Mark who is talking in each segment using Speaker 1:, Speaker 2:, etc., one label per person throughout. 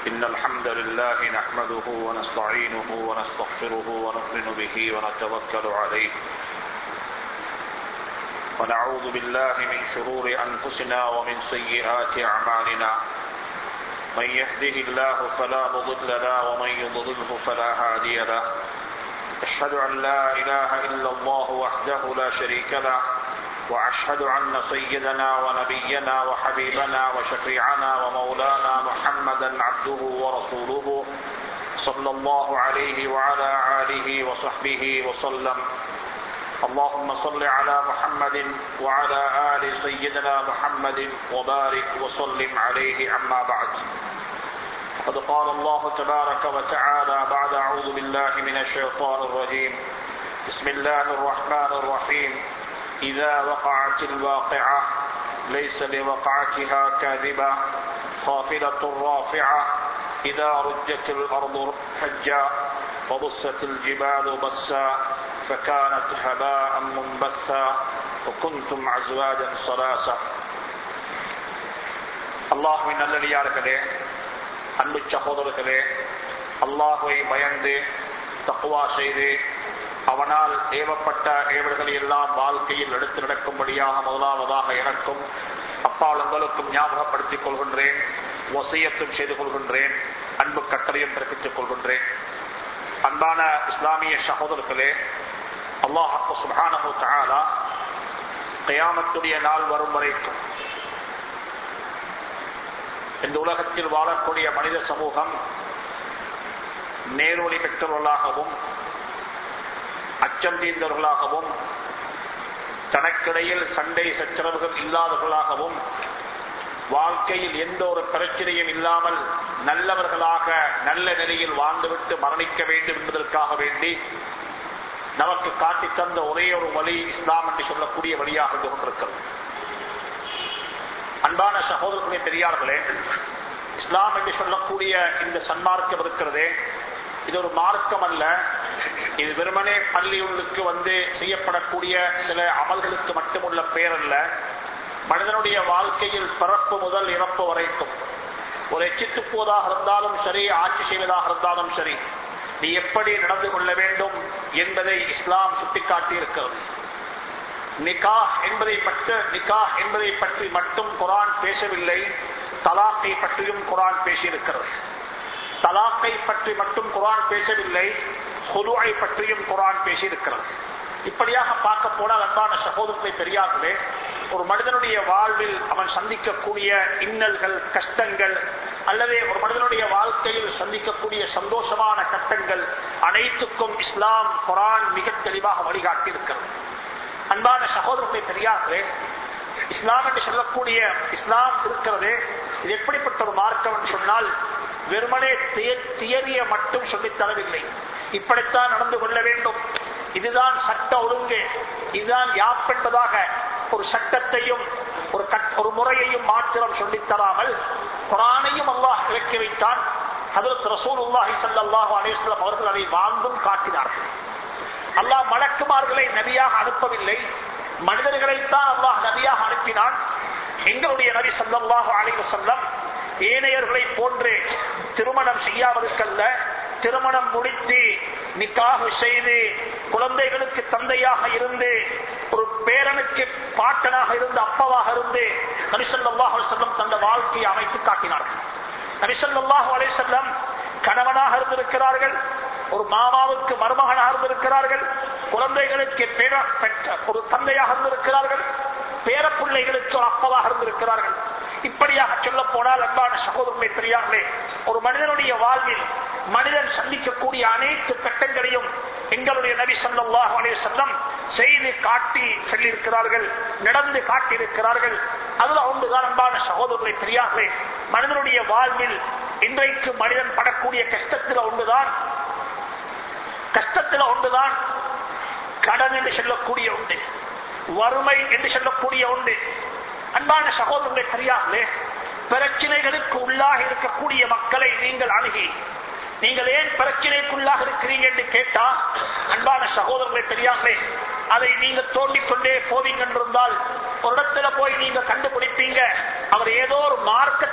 Speaker 1: إن الحمد لله نحمده ونستعينه ونستغفره ونؤمن به ونتوكل عليه ونعوذ بالله من شرور أنفسنا ومن سيئات أعمالنا من يهده الله فلا مضل له ومن يضلله فلا هادي له أشهد أن لا إله إلا الله وحده لا شريك له وأشهد أن سيدنا ونبينا وحبيبنا وشفيعنا ومولانا محمدا عبده ورسوله صلى الله عليه وعلى آله وصحبه وسلم اللهم صل على محمد وعلى آل سيدنا محمد وبارك وسلم عليه أما بعد قد قال الله تبارك وتعالى بعد أعوذ بالله من الشيطان الرجيم بسم الله الرحمن الرحيم إذا وقعت الواقعة ليس لوقعتها كاذبة خافلة رافعة إذا رجت الأرض حجا وبست الجبال بسا فكانت هباء منبثا وكنتم أزواجا صلاسا அல்லாஹுவின் நல்லடியார்களே அன்பு சகோதரர்களே அல்லாஹுவை பயந்து தக்குவா செய்து அவனால் ஏவப்பட்ட ஏவல்களை எல்லாம் வாழ்க்கையில் எடுத்து நடக்கும்படியாக முதலாவதாக எனக்கும் அப்பால் உங்களுக்கும் ஞாபகப்படுத்திக் கொள்கின்றேன் வசியத்தும் செய்து கொள்கின்றேன் அன்பு கட்டளையும் பிறப்பித்துக் கொள்கின்றேன் அன்பான இஸ்லாமிய சகோதரர்களே அல்லாஹு சுபானு தாலா கயாமத்துடைய நாள் வரும் வரைக்கும் இந்த உலகத்தில் வாழக்கூடிய மனித சமூகம் நேரொலி பெற்றவர்களாகவும் அச்சம் தீர்ந்தவர்களாகவும் தனக்கிடையில் சண்டை சச்சரவுகள் இல்லாதவர்களாகவும் வாழ்க்கையில் எந்த ஒரு பிரச்சனையும் இல்லாமல் நல்லவர்களாக நல்ல நிலையில் வாழ்ந்துவிட்டு மரணிக்க வேண்டும் என்பதற்காக வேண்டி நமக்கு காட்டி தந்த ஒரே ஒரு வழி இஸ்லாம் என்று சொல்லக்கூடிய வழியாக இருந்து கொண்டிருக்கிறது அன்பான சகோதரர்களே பெரியார்களே இஸ்லாம் என்று சொல்லக்கூடிய இந்த சன்மார்க்கம் இருக்கிறதே இது ஒரு மார்க்கம் அல்ல இது வெறுமனே பள்ளியுள்ளுக்கு வந்து செய்யப்படக்கூடிய சில அமல்களுக்கு மட்டுமுள்ள பெயர் அல்ல மனிதனுடைய வாழ்க்கையில் பிறப்பு முதல் இறப்பு வரைக்கும் ஒரு எச்சித்து போவதாக இருந்தாலும் சரி ஆட்சி செய்வதாக இருந்தாலும் சரி நீ எப்படி நடந்து கொள்ள வேண்டும் என்பதை இஸ்லாம் சுட்டிக்காட்டி இருக்கிறது நிகா என்பதை பற்றி நிகா என்பதை பற்றி மட்டும் குரான் பேசவில்லை தலாக்கை பற்றியும் குரான் பேசியிருக்கிறது தலாக்கை பற்றி மட்டும் குரான் பேசவில்லை ஹுலுவை பற்றியும் குரான் பேசியிருக்கிறது இப்படியாக பார்க்க போனால் அன்பான சகோதரத்தை பெரியார்களே ஒரு மனிதனுடைய வாழ்வில் அவன் சந்திக்கக்கூடிய இன்னல்கள் கஷ்டங்கள் அல்லது ஒரு மனிதனுடைய வாழ்க்கையில் சந்திக்கக்கூடிய சந்தோஷமான கட்டங்கள் அனைத்துக்கும் இஸ்லாம் குரான் மிக தெளிவாக வழிகாட்டி இருக்கிறது அன்பான சகோதரர்களை பெரியார்களே இஸ்லாம் என்று சொல்லக்கூடிய இஸ்லாம் இருக்கிறது இது எப்படிப்பட்ட ஒரு மார்க்கம் என்று சொன்னால் வெறுமனே தியரிய மட்டும் சொல்லித் தரவில்லை இப்படித்தான் நடந்து கொள்ள வேண்டும் இதுதான் சட்ட ஒழுங்கு இதுதான் யாப் என்பதாக ஒரு சட்டத்தையும் ஒரு ஒரு முறையையும் மாத்திரம் சொல்லித் தராமல் குரானையும் அல்லாஹ் இறக்கி வைத்தான் அதற்கு ரசூல் உல்லாஹி சல்லாஹு அலேஸ்லம் அவர்கள் அதை வாழ்ந்தும் காட்டினார்கள் அல்லாஹ் மலக்குமார்களை நபியாக அனுப்பவில்லை மனிதர்களைத்தான் அல்லாஹ் நபியாக அனுப்பினான் எங்களுடைய நபி சல்லாஹு அலைவ செல்லம் ஏனையர்களை போன்று திருமணம் செய்யாதற்கல்ல திருமணம் முடித்து நிக்காக செய்து குழந்தைகளுக்கு தந்தையாக இருந்து ஒரு பேரனுக்கு பாட்டனாக இருந்து அப்பாவாக இருந்து நபிசல்லாஹு செல்லம் தந்த வாழ்க்கையை அமைத்து காட்டினார்கள் நபிசல்லாஹு அலை செல்லம் கணவனாக இருந்திருக்கிறார்கள் ஒரு மாமாவுக்கு மருமகனாக இருந்திருக்கிறார்கள் குழந்தைகளுக்கு ஒரு தந்தையாக இருந்திருக்கிறார்கள் பேரப்பிள்ளைகளுக்கு ஒரு அப்பாவாக இருந்திருக்கிறார்கள் இப்படியாக சொல்ல போனால் அன்பான சகோதரனை பெரியார்களே ஒரு மனிதனுடைய வாழ்வில் மனிதன் சந்திக்கக்கூடிய அனைத்து கட்டங்களையும் எங்களுடைய நபி சல்லாஹ் அலைய செல்லம் செய்து காட்டி சொல்லியிருக்கிறார்கள் நடந்து காட்டியிருக்கிறார்கள் அதுல ஒன்றுதான் அன்பான சகோதரர்களை பெரியார்களே மனிதனுடைய வாழ்வில் இன்றைக்கு மனிதன் படக்கூடிய கஷ்டத்தில் ஒன்றுதான் கஷ்டத்தில் ஒன்றுதான் கடன் என்று சொல்லக்கூடிய உண்டு வறுமை என்று சொல்லக்கூடிய உண்டு அன்பான சகோதரர்களை தெரியாமலே பிரச்சனைகளுக்கு உள்ளாக இருக்கக்கூடிய மக்களை நீங்கள் அணுகி நீங்கள் ஏன் பிரச்சனைக்குள்ளாக இருக்கிறீங்க என்று கேட்டா அன்பான சகோதரர்களை தெரியாமலே அதை நீங்க தோண்டிக்கொண்டே போவீங்க என்றிருந்தால் ஒரு இடத்துல போய் நீங்க கண்டுபிடிப்பீங்க அவர் ஏதோ ஒரு மார்க்கத்துக்கு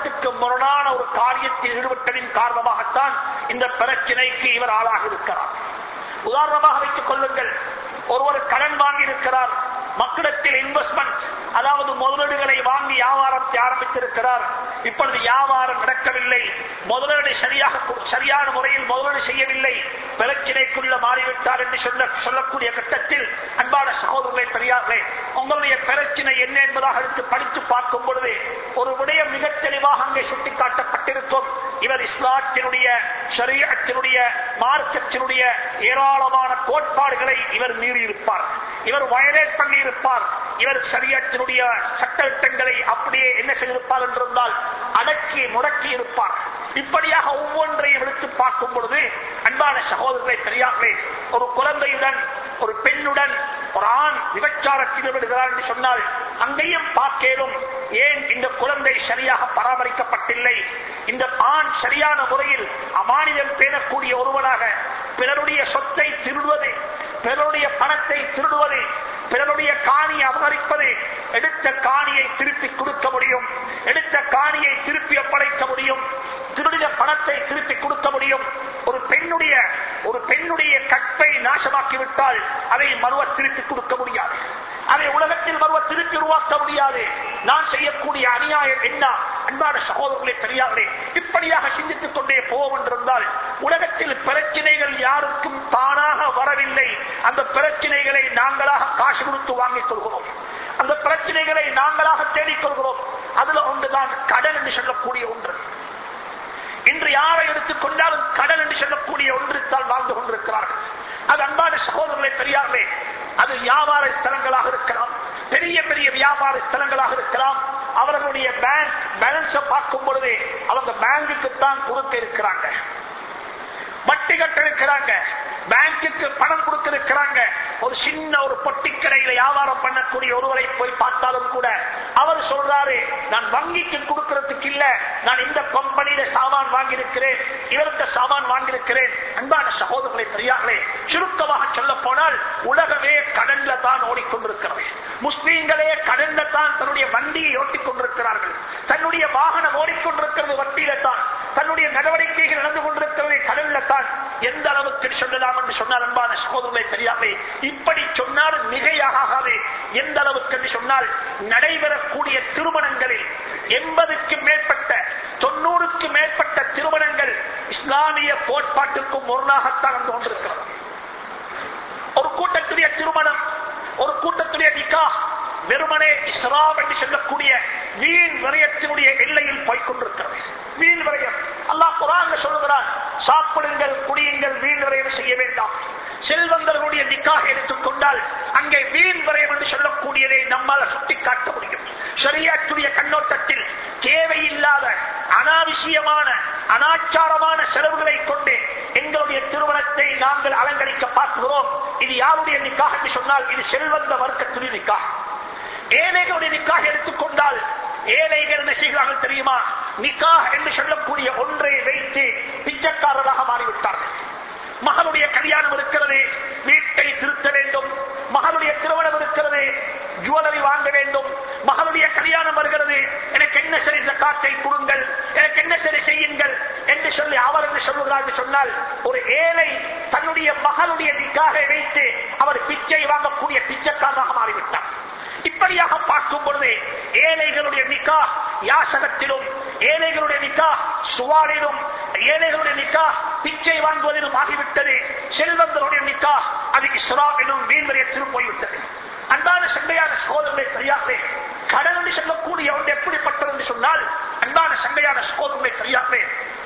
Speaker 1: முரணான ஒரு காரியத்தில் ஈடுபட்டதின் காரணமாகத்தான் இந்த பிரச்சனைக்கு இவர் ஆளாக இருக்கிறார் உதாரணமாக வைத்துக் கொள்ளுங்கள் ஒருவர் கடன் வாங்கி இருக்கிறார் மக்களிடத்தில் இன்வெஸ்ட்மெண்ட் அதாவது முதலீடுகளை வாங்கி வியாபாரத்தை ஆரம்பித்திருக்கிறார் இப்பொழுது வியாபாரம் நடக்கவில்லை முதலீடு சரியாக சரியான முறையில் முதலீடு செய்யவில்லை பிரச்சினைக்குள்ள மாறிவிட்டார் என்று சொல்ல சொல்லக்கூடிய கட்டத்தில் அன்பான சகோதரர்களை பெரியார்களே உங்களுடைய பிரச்சனை என்ன என்பதாக எடுத்து படித்து பார்க்கும் பொழுது ஒரு விடயம் மிக தெளிவாக அங்கே சுட்டிக்காட்டப்பட்டிருக்கும் இவர் இஸ்லாத்தினுடைய சரீரத்தினுடைய மார்க்கத்தினுடைய ஏராளமான கோட்பாடுகளை இவர் மீறியிருப்பார் இவர் வயலேட் பண்ணி இருப்பார் இவர் சரியத்தினுடைய சட்டத்திட்டங்களை அப்படியே என்ன செய்திருப்பார் என்றிருந்தால் அடக்கி முடக்கி இருப்பார் இப்படியாக ஒவ்வொன்றையும் எடுத்து பார்க்கும் பொழுது அன்பான சகோதரர்களை பெரியார்களே ஒரு குழந்தையுடன் ஒரு பெண்ணுடன் ஒரு ஆண் விபச்சாரத்தில் ஈடுபடுகிறார் என்று சொன்னால் அங்கேயும் பார்க்கலும் ஏன் இந்த குழந்தை சரியாக பராமரிக்கப்பட்டில்லை இந்த ஆண் சரியான முறையில் அமானிதம் பேணக்கூடிய ஒருவனாக பிறருடைய சொத்தை திருடுவது பிறருடைய பணத்தை திருடுவது பிறருடைய காணியை அபகரிப்பது எடுத்த காணியை திருப்பி கொடுக்க முடியும் எடுத்த காணியை திருப்பி ஒப்படைக்க முடியும் திருடிய பணத்தை திருப்பி கொடுக்க முடியும் ஒரு பெண்ணுடைய ஒரு பெண்ணுடைய கற்பை நாசமாக்கிவிட்டால் அதை மறுவ திருப்பி கொடுக்க முடியாது அதை உலகத்தில் மறுவ திருப்பி உருவாக்க முடியாது நான் செய்யக்கூடிய அநியாயம் என்ன அன்பான சகோதரர்களே பெரியார்களே இப்படியாக சிந்தித்துக் கொண்டே போவோம் என்றிருந்தால் உலகத்தில் பிரச்சனைகள் யாருக்கும் தானாக வரவில்லை அந்த பிரச்சனைகளை நாங்களாக காசு கொடுத்து வாங்கிக் கொள்கிறோம் அந்த பிரச்சனைகளை நாங்களாக தேடிக் கொள்கிறோம் அதுல ஒன்றுதான் கடன் என்று சொல்லக்கூடிய ஒன்று இன்று யாரை எடுத்துக் கொண்டாலும் கடன் என்று சொல்லக்கூடிய ஒன்றுத்தான் வாழ்ந்து கொண்டிருக்கிறார்கள் அது அன்பான சகோதரர்களை பெரியார்களே அது வியாபார ஸ்தலங்களாக இருக்கலாம் பெரிய பெரிய வியாபார ஸ்தலங்களாக இருக்கலாம் அவர்களுடைய பேங்க் பேலன்ஸ பார்க்கும் பொழுது அவங்க பேங்குக்குத்தான் குறுக்க இருக்கிறாங்க வட்டி கட்ட இருக்கிறாங்க பேங்குக்கு பணம் கொடுக்க இருக்கிறாங்க ஒரு சின்ன ஒரு பொட்டிக்கடையில வியாபாரம் பண்ணக்கூடிய ஒருவரை போய் பார்த்தாலும் கூட அவர் சொல்றாரு நான் வங்கிக்கு கொடுக்கறதுக்கு இல்ல நான் இந்த கம்பெனியில சாமான் வாங்கியிருக்கிறேன் இவருக்கு சாமான் வாங்கியிருக்கிறேன் அன்பான சகோதரர்களை பெரியார்களே சுருக்கமாக சொல்ல போனால் உலகமே கடன்ல தான் ஓடிக்கொண்டிருக்கிறது முஸ்லீம்களே கடன்ல தான் தன்னுடைய வண்டியை ஓட்டிக் கொண்டிருக்கிறார்கள் தன்னுடைய வாகனம் ஓடிக்கொண்டிருக்கிறது வட்டியில தான் தன்னுடைய நடவடிக்கைகள் நடந்து கொண்டிருக்கிறது கடல்ல தான் எந்த அளவுக்கு சொல்லலாம் என்று சொன்னால் அன்பான சகோதரர்களை தெரியாமே இப்படி சொன்னால் மிகையாகாது எந்த அளவுக்கு என்று சொன்னால் நடைபெறக்கூடிய திருமணங்களில் எண்பதுக்கு மேற்பட்ட தொண்ணூறுக்கு மேற்பட்ட திருமணங்கள் இஸ்லாமிய கோட்பாட்டுக்கும் முரணாகத்தான் வந்து கொண்டிருக்கிறது ஒரு கூட்டத்துடைய திருமணம் ஒரு கூட்டத்துடைய நிக்கா வெறுமனே இஸ்லாம் என்று சொல்லக்கூடிய வீண் விரயத்தினுடைய எல்லையில் போய்கொண்டிருக்கிறது வீண் விரயம் அல்லாஹ் குரான் சொல்லுகிறான் சாப்பிடுங்கள் குடியுங்கள் வீண் விரயம் செய்ய வேண்டாம் செல்வந்தர்களுடைய நிக்காக எடுத்துக்கொண்டால் அங்கே வீண் விரயம் என்று சொல்லக்கூடியதை நம்மால் சுட்டிக்காட்ட முடியும் சரியாற்றுடைய கண்ணோட்டத்தில் தேவையில்லாத அனாவசியமான அனாச்சாரமான செலவுகளை கொண்டு எங்களுடைய திருமணத்தை நாங்கள் அலங்கரிக்க பார்க்கிறோம் இது யாருடைய நிக்காக என்று சொன்னால் இது செல்வந்த வர்க்கத்துடைய நிக்காக ஏழைகளுடைய நிக்காக எடுத்துக்கொண்டால் ஏழைகள் என்ன செய்கிறார்கள் தெரியுமா நிக்கா என்று சொல்லக்கூடிய ஒன்றை வைத்து பிச்சைக்காரராக மாறிவிட்டார்கள் மகளுடைய கல்யாணம் இருக்கிறது வீட்டை திருத்த வேண்டும் மகளுடைய திருமணம் இருக்கிறது ஜுவல்லரி வாங்க வேண்டும் மகளுடைய கல்யாணம் வருகிறது எனக்கு என்ன சரி காட்டை கொடுங்கள் எனக்கு என்ன சரி செய்யுங்கள் என்று சொல்லி அவர் என்று சொல்லுகிறார் என்று சொன்னால் ஒரு ஏழை தன்னுடைய மகளுடைய நிக்காக வைத்து அவர் பிச்சை வாங்கக்கூடிய பிச்சைக்காரராக மாறிவிட்டார் இப்படியாக பார்க்கும் பொழுது ஏழைகளுடைய நிக்கா யாசகத்திலும் ஏழைகளுடைய நிக்கா சுவாரிலும் ஏழைகளுடைய நிக்கா பிச்சை வாங்குவதிலும் ஆகிவிட்டது செல்வங்களுடைய நிக்கா அது இஸ்லாம் எனும் வீண்வரியத்திலும் போய்விட்டது அன்பான சண்டையான சகோதரர்களை தெரியாதே கடன் என்று சொல்லக்கூடிய ஒன்று எப்படிப்பட்டது என்று சொன்னால் அன்பான சண்டையான சகோதரர்களை தெரியாதே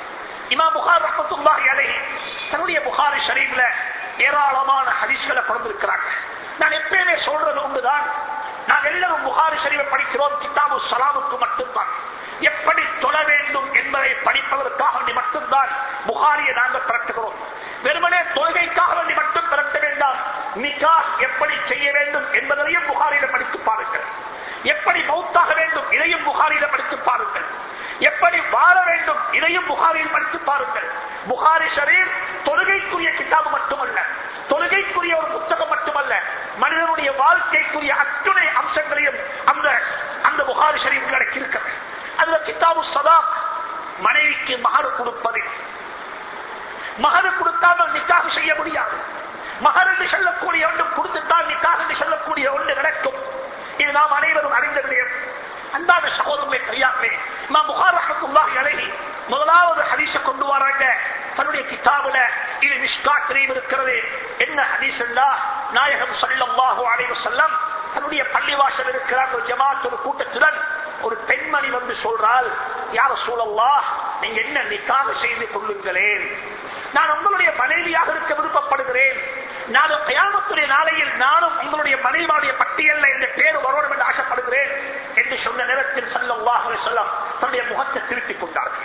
Speaker 1: இமா புகார் ரஹமத்துல்லாஹி அலைஹி தன்னுடைய புகாரி ஷரீஃப்ல ஏராளமான ஹதீஸ்களை பிறந்திருக்கிறாங்க நான் எப்பயுமே சொல்றது ஒன்றுதான் நாம் எல்லாரும் புகாரி ஷரீஃபை படிக்கிறோம் கிதாபு சலாமுக்கு மட்டும்தான் எப்படி தொழ வேண்டும் என்பதை படிப்பதற்காக வேண்டி மட்டும்தான் புகாரியை நாங்கள் திரட்டுகிறோம் வெறுமனே தொழுகைக்காக வேண்டி மட்டும் திரட்ட வேண்டாம் நிக்கா எப்படி செய்ய வேண்டும் என்பதையும் புகாரியிடம் படித்து பாருங்கள் எப்படி மௌத்தாக வேண்டும் இதையும் புகாரியிடம் படித்து பாருங்கள் எப்படி வாழ வேண்டும் இதையும் புகாரியில் படித்து பாருங்கள் புகாரி ஷரீர் தொழுகைக்குரிய கிதாபு மட்டுமல்ல தொழுகைக்குரிய ஒரு புத்தகம் மட்டுமல்ல மனிதனுடைய வாழ்க்கைக்குரிய அத்துணை அம்சங்களையும் அந்த அந்த புகாரி ஷரீஃப் அடக்கி இருக்கிறது அதுல கிதாபு சதா மனைவிக்கு மகரு கொடுப்பது மகரு கொடுக்காமல் நிக்காக செய்ய முடியாது மகர் என்று சொல்லக்கூடிய ஒன்று கொடுத்துத்தான் நிக்காக என்று சொல்லக்கூடிய ஒன்று நடக்கும் இது நாம் அனைவரும் அறிந்த விடயம் அன்பான சகோதரமே கையாமே நாம் புகார் ரஹத்துல்லாஹி அலைஹி முதலாவது ஹதீஸ கொண்டு வராங்க தன்னுடைய கிதாபுல இது மிஷ்காத்திரையும் இருக்கிறது என்ன ஹதீஸ் நாயகம் ஸல்லல்லாஹு அலைஹி வஸல்லம் தன்னுடைய பள்ளிவாசல் இருக்கிறார் ஒரு ஜமாத் ஒரு கூட்டத்துடன் ஒரு பெண்மணி வந்து சொல்றாள் யார சூழல்லா நீங்க என்ன நிக்காக செய்து கொள்ளுங்களேன் நான் உங்களுடைய மனைவியாக இருக்க விருப்பப்படுகிறேன் நானும் கயாமத்துடைய நாளையில் நானும் உங்களுடைய மனைவியுடைய பட்டியல்ல இந்த பேர் வரணும் என்று ஆசைப்படுகிறேன் என்று சொன்ன நேரத்தில் சல்லாஹ் சொல்லம் தன்னுடைய முகத்தை திருப்பிக் கொண்டார்கள்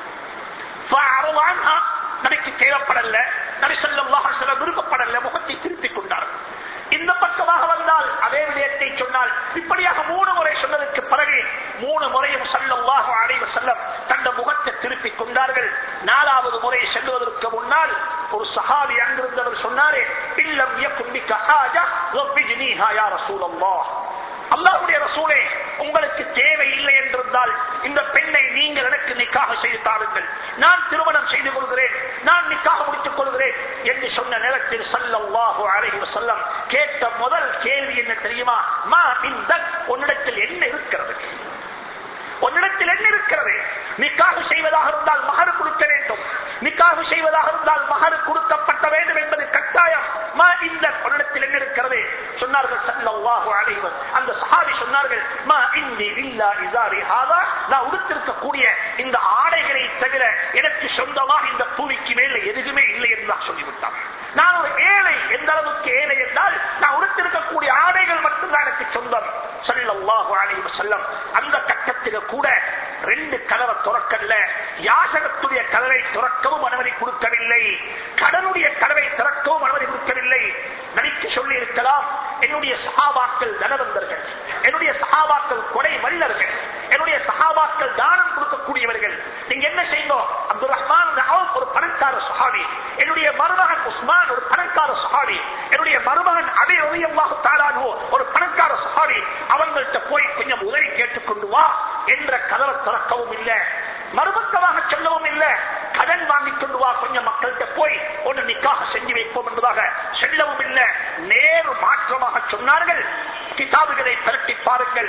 Speaker 1: நபிக்கு தேவைப்படல நபி சொல்லாஹ் சொல்ல விருப்பப்படல முகத்தை திருப்பிக் கொண்டார்கள் இந்த பக்கமாக வந்தால் அதே விடயத்தை சொன்னால் இப்படியாக மூணு முறை சொன்னதற்கு பிறகு மூணு முறையும் சல்லல்லாஹு அலைவ செல்லம் தந்த முகத்தை திருப்பிக் கொண்டார்கள் நாலாவது முறை செல்வதற்கு முன்னால் ஒரு சஹாபி அங்கிருந்தவர் சொன்னாரே இல்லம் யக்கும்பிக்க ஹாஜா வஃபிஜ்னீஹா யா ரசூலல்லாஹ் அல்லாஹ்வுடைய ரசூலே உங்களுக்கு தேவை இல்லை என்றிருந்தால் இந்த பெண்ணை நீங்கள் எனக்கு நிக்காக செய்து தாருங்கள் நான் திருமணம் செய்து கொள்கிறேன் நான் நிக்காக முடித்துக் கொள்கிறேன் என்று சொன்ன நேரத்தில் சல்லல்லாஹு அலைஹி வஸல்லம் கேட்ட முதல் கேள்வி என்ன தெரியுமா மா இந்த உன்னிடத்தில் என்ன இருக்கிறது உன்னிடத்தில் என்ன இருக்கிறது நிக்காக செய்வதாக இருந்தால் மகர் கொடுக்க வேண்டும் நிக்காக செய்வதாக இருந்தால் மகர் கொடுக்கப்பட்ட வேண்டும் என்பது கட்டாயம் மா இந்த உன்னிடத்தில் என்ன இருக்கிறது சொன்னார்கள் சல்லல்லாஹு அலைஹி அந்த சஹாபி சொன்னார்கள் மா இன்னி இல்லா இசாரி ஹாதா நான் உடுத்திருக்கக்கூடிய இந்த ஆடைகளை தவிர எனக்கு சொந்தமாக இந்த பூமிக்கு மேல எதுவுமே இல்லை என்று நான் சொல்லிவிட்டான் நான் ஒரு ஏழை எந்த அளவுக்கு ஏழை என்றால் நான் உடுத்திருக்கக்கூடிய ஆடைகள் மட்டும்தான் எனக்கு சொந்தம் சல்லல்லாஹு அலைஹி வஸல்லம் அந்த கட்டத்தில் கூட ரெண்டு கதவை துறக்கல்ல யாசகத்துடைய கதவை துறக்கவும் அனுமதி கொடுக்கவில்லை கடனுடைய கதவை திறக்கவும் அனுமதி கொடுக்கவில்லை நடிக்க சொல்லி இருக்கலாம் என்னுடைய சகாபாக்கள் தனவந்தர்கள் என்னுடைய சகாபாக்கள் கொடை வல்லர்கள் என்னுடைய சகாபாக்கள் தானம் கொடுக்கக்கூடியவர்கள் நீங்க என்ன செய்யணும் அப்துல் ரஹ்மான் ஒரு பணக்கார சஹாபி என்னுடைய மருமகன் உஸ்மான் ஒரு பணக்கார சஹாபி என்னுடைய மருமகன் அபி ரலியல்லாஹு தாலானோ ஒரு பணக்கார சஹாபி அவங்கள்ட்ட போய் கொஞ்சம் உதவி கேட்டுக்கொண்டு வா என்ற கதவை திறக்கவும் இல்லை மறுபக்கமாக சொல்லவும் இல்லை கடன் வாங்கிக் கொண்டு வா கொஞ்சம் மக்கள்கிட்ட போய் ஒன்று நிக்காக செஞ்சு வைப்போம் என்பதாக செல்லவும் இல்லை நேரு மாற்றமாக சொன்னார்கள் கிதாபுகளை திரட்டி பாருங்கள்